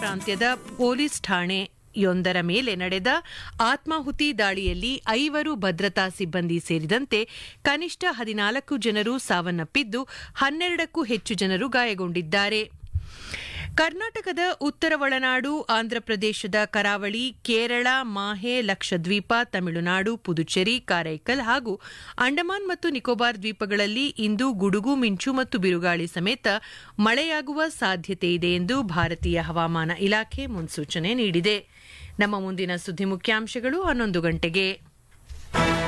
ಪ್ರಾಂತ್ಯದ ಪೊಲೀಸ್ ಠಾಣೆ ಯೊಂದರ ಮೇಲೆ ನಡೆದ ಆತ್ಮಾಹುತಿ ದಾಳಿಯಲ್ಲಿ ಐವರು ಭದ್ರತಾ ಸಿಬ್ಬಂದಿ ಸೇರಿದಂತೆ ಕನಿಷ್ಠ ಹದಿನಾಲ್ಕು ಜನರು ಸಾವನ್ನಪ್ಪಿದ್ದು ಹನ್ನೆರಡಕ್ಕೂ ಹೆಚ್ಚು ಜನರು ಗಾಯಗೊಂಡಿದ್ದಾರೆ ಕರ್ನಾಟಕದ ಉತ್ತರ ಒಳನಾಡು ಆಂಧ್ರಪ್ರದೇಶದ ಕರಾವಳಿ ಕೇರಳ ಮಾಹೆ ಲಕ್ಷದ್ವೀಪ ತಮಿಳುನಾಡು ಪುದುಚೇರಿ ಕಾರೈಕಲ್ ಹಾಗೂ ಅಂಡಮಾನ್ ಮತ್ತು ನಿಕೋಬಾರ್ ದ್ವೀಪಗಳಲ್ಲಿ ಇಂದು ಗುಡುಗು ಮಿಂಚು ಮತ್ತು ಬಿರುಗಾಳಿ ಸಮೇತ ಮಳೆಯಾಗುವ ಸಾಧ್ಯತೆ ಇದೆ ಎಂದು ಭಾರತೀಯ ಹವಾಮಾನ ಇಲಾಖೆ ಮುನ್ಸೂಚನೆ ನೀಡಿದೆ ನಮ್ಮ ಮುಂದಿನ ಸುದ್ದಿ ಮುಖ್ಯಾಂಶಗಳು ಹನ್ನೊಂದು ಗಂಟೆಗೆ